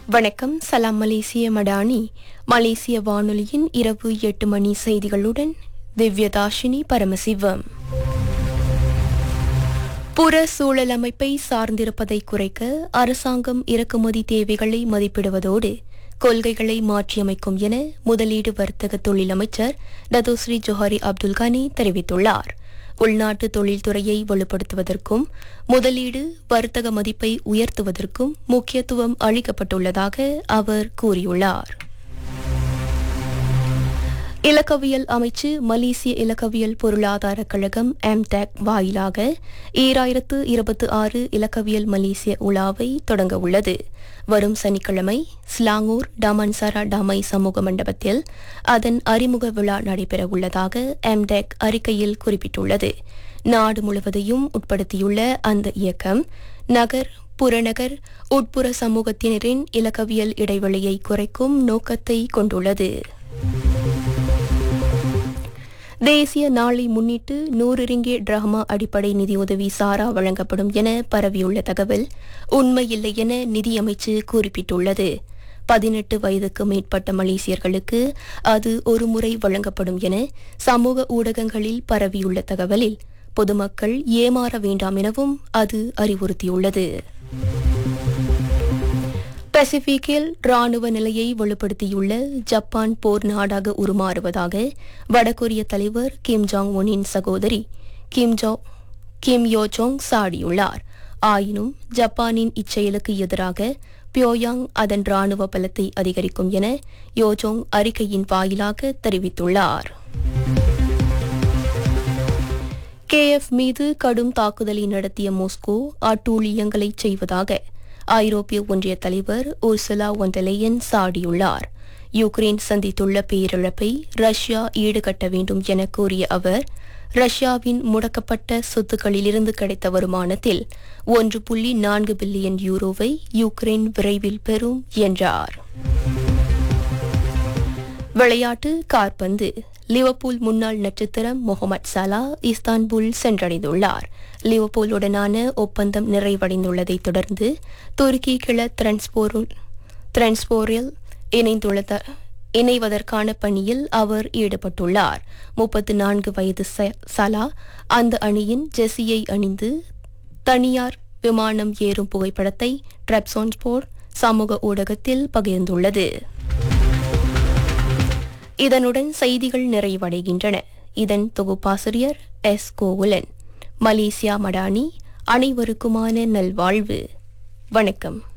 வணக்கம் சலாம் மலேசிய மடானி மலேசிய வானொலியின் இரவு எட்டு மணி செய்திகளுடன் திவ்யதாஷினி பரமசிவம் புற சூழல் அமைப்பை சார்ந்திருப்பதை குறைக்க அரசாங்கம் இறக்குமதி தேவைகளை மதிப்பிடுவதோடு கொள்கைகளை மாற்றியமைக்கும் என முதலீடு வர்த்தக தொழில் அமைச்சர் டதோஸ்ரீ ஜொஹாரி அப்துல் கானி தெரிவித்துள்ளார் உள்நாட்டு தொழில்துறையை வலுப்படுத்துவதற்கும் முதலீடு வர்த்தக மதிப்பை உயர்த்துவதற்கும் முக்கியத்துவம் அளிக்கப்பட்டுள்ளதாக அவர் கூறியுள்ளார் இலக்கவியல் அமைச்சு மலேசிய இலக்கவியல் பொருளாதார கழகம் எம்டெக் வாயிலாக ஈராயிரத்து இருபத்தி ஆறு இலக்கவியல் மலேசிய உலாவை தொடங்க உள்ளது வரும் சனிக்கிழமை ஸ்லாங்கூர் டாமன்சாரா டாமை சமூக மண்டபத்தில் அதன் அறிமுக விழா நடைபெற உள்ளதாக எம்டெக் அறிக்கையில் குறிப்பிட்டுள்ளது நாடு முழுவதையும் உட்படுத்தியுள்ள அந்த இயக்கம் நகர் புறநகர் உட்புற சமூகத்தினரின் இலக்கவியல் இடைவெளியை குறைக்கும் நோக்கத்தை கொண்டுள்ளது தேசிய நாளை முன்னிட்டு நூறு ரிங்கே டிராமா அடிப்படை நிதியுதவி சாரா வழங்கப்படும் என பரவியுள்ள தகவல் உண்மையில்லை என நிதியமைச்சு குறிப்பிட்டுள்ளது பதினெட்டு வயதுக்கு மேற்பட்ட மலேசியர்களுக்கு அது ஒரு முறை வழங்கப்படும் என சமூக ஊடகங்களில் பரவியுள்ள தகவலில் பொதுமக்கள் ஏமாற வேண்டாம் எனவும் அது அறிவுறுத்தியுள்ளது பசிபிக்கில் ராணுவ நிலையை வலுப்படுத்தியுள்ள ஜப்பான் போர் நாடாக உருமாறுவதாக வடகொரிய தலைவர் கிம் ஜாங் உனின் சகோதரி கிம் ஜோ கிம் யோஜோங் சாடியுள்ளார் ஆயினும் ஜப்பானின் இச்செயலுக்கு எதிராக பியோயாங் அதன் ராணுவ பலத்தை அதிகரிக்கும் என யோஜோங் அறிக்கையின் வாயிலாக தெரிவித்துள்ளார் கேஎஃப் மீது கடும் தாக்குதலை நடத்திய மாஸ்கோ அட்டூழியங்களை செய்வதாக ஐரோப்பிய ஒன்றிய தலைவர் உர்சுலா ஒண்டலையன் சாடியுள்ளார் யுக்ரைன் சந்தித்துள்ள பேரிழப்பை ரஷ்யா ஈடுகட்ட வேண்டும் என கூறிய அவர் ரஷ்யாவின் முடக்கப்பட்ட சொத்துக்களிலிருந்து கிடைத்த வருமானத்தில் ஒன்று புள்ளி நான்கு பில்லியன் யூரோவை யுக்ரைன் விரைவில் பெறும் என்றார் விளையாட்டு கார்பந்து லிவர்பூல் முன்னாள் நட்சத்திரம் முகமது சலா இஸ்தான்புல் சென்றடைந்துள்ளார் லிவர்பூலுடனான ஒப்பந்தம் நிறைவடைந்துள்ளதை தொடர்ந்து துருக்கி கிழ திரன்ஸ்போரில் இணைந்துள்ள இணைவதற்கான பணியில் அவர் ஈடுபட்டுள்ளார் முப்பத்து நான்கு வயது சலா அந்த அணியின் ஜெர்சியை அணிந்து தனியார் விமானம் ஏறும் புகைப்படத்தை ட்ரெப்சோன்ஸ்போர் சமூக ஊடகத்தில் பகிர்ந்துள்ளது இதனுடன் செய்திகள் நிறைவடைகின்றன இதன் தொகுப்பாசிரியர் எஸ் கோகுலன் மலேசியா மடானி அனைவருக்குமான நல்வாழ்வு வணக்கம்